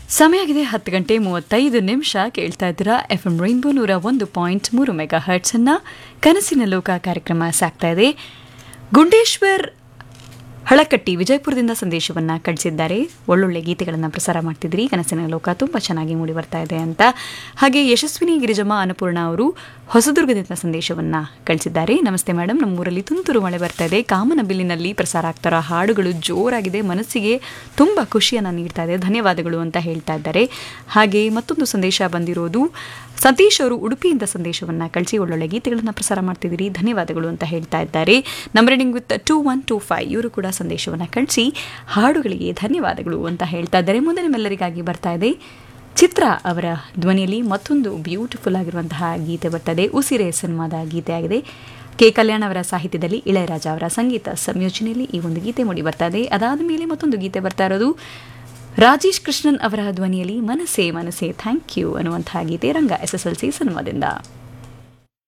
ಸಮಯ ಆಗಿದೆ ಹತ್ತು ಗಂಟೆ ಮೂವತ್ತೈದು ನಿಮಿಷ ಕೇಳ್ತಾ ಇದ್ದೀರಾ ಎಫ್ ಎಂ ರೈನ್ಬೋ ನೂರ ಒಂದು ಪಾಯಿಂಟ್ ಮೂರು ಮೆಗಾ ಹರ್ಟ್ಸನ್ನ ಕನಸಿನ ಲೋಕ ಕಾರ್ಯಕ್ರಮ ಸಾಗ್ತಾ ಇದೆ ಗುಂಡೇಶ್ವರ್ ಹಳಕಟ್ಟಿ ವಿಜಯಪುರದಿಂದ ಸಂದೇಶವನ್ನ ಕಳಿಸಿದ್ದಾರೆ ಒಳ್ಳೊಳ್ಳೆ ಗೀತೆಗಳನ್ನು ಪ್ರಸಾರ ಮಾಡ್ತಿದ್ರಿ ಕನಸಿನ ಲೋಕ ತುಂಬ ಚೆನ್ನಾಗಿ ಮೂಡಿ ಬರ್ತಾ ಇದೆ ಅಂತ ಹಾಗೆ ಯಶಸ್ವಿನಿ ಗಿರಿಜಮ್ಮ ಅನ್ನಪೂರ್ಣ ಅವರು ಹೊಸದುರ್ಗದಿಂದ ಸಂದೇಶವನ್ನ ಕಳಿಸಿದ್ದಾರೆ ನಮಸ್ತೆ ಮೇಡಮ್ ನಮ್ಮೂರಲ್ಲಿ ತುಂತುರು ಮಳೆ ಬರ್ತಾ ಇದೆ ಕಾಮನ ಬಿಲ್ಲಿನಲ್ಲಿ ಪ್ರಸಾರ ಆಗ್ತಾರೋ ಹಾಡುಗಳು ಜೋರಾಗಿದೆ ಮನಸ್ಸಿಗೆ ತುಂಬ ಖುಷಿಯನ್ನು ನೀಡ್ತಾ ಇದೆ ಧನ್ಯವಾದಗಳು ಅಂತ ಹೇಳ್ತಾ ಇದ್ದಾರೆ ಹಾಗೆ ಮತ್ತೊಂದು ಸಂದೇಶ ಬಂದಿರೋದು ಸತೀಶ್ ಅವರು ಉಡುಪಿಯಿಂದ ಸಂದೇಶವನ್ನು ಕಳಿಸಿ ಒಳ್ಳೊಳ್ಳೆ ಗೀತೆಗಳನ್ನು ಪ್ರಸಾರ ಮಾಡ್ತಿದ್ದೀರಿ ಧನ್ಯವಾದಗಳು ಅಂತ ಹೇಳ್ತಾ ಇದ್ದಾರೆ number ending with two one two five ಇವರು ಕೂಡ ಸಂದೇಶವನ್ನು ಕಳಿಸಿ ಹಾಡುಗಳಿಗೆ ಧನ್ಯವಾದಗಳು ಅಂತ ಹೇಳ್ತಾ ಇದ್ದಾರೆ ಮುಂದೆ ನಿಮ್ಮೆಲ್ಲರಿಗಾಗಿ ಬರ್ತಾ ಇದೆ ಚಿತ್ರ ಅವರ ಧ್ವನಿಯಲ್ಲಿ ಮತ್ತೊಂದು ಬ್ಯೂಟಿಫುಲ್ ಆಗಿರುವಂತಹ ಗೀತೆ ಬರ್ತದೆ ಉಸಿರೆ ಸಿನಿಮಾದ ಗೀತೆ ಆಗಿದೆ ಕೆ ಕಲ್ಯಾಣ್ ಅವರ ಸಾಹಿತ್ಯದಲ್ಲಿ ಇಳೆಯರಾಜ ಅವರ ಸಂಗೀತ ಸಂಯೋಜನೆಯಲ್ಲಿ ಈ ಒಂದು ಗೀತೆ ಮೂಡಿ ಬರ್ತಾ ಇದೆ ಅದಾದ ಮೇಲೆ ಮತ್ತೊಂದು ಗೀತೆ ಬರ್ತಾ ಇರೋದು ರಾಜೇಶ್ ಕೃಷ್ಣನ್ ಅವರ ಧ್ವನಿಯಲ್ಲಿ ಮನಸ್ಸೇ ಮನಸ್ಸೇ ಥ್ಯಾಂಕ್ ಯು ಅನ್ನುವಂತಹ ಗೀತೆ Ranga S S L C ಸಿನಿಮಾದಿಂದ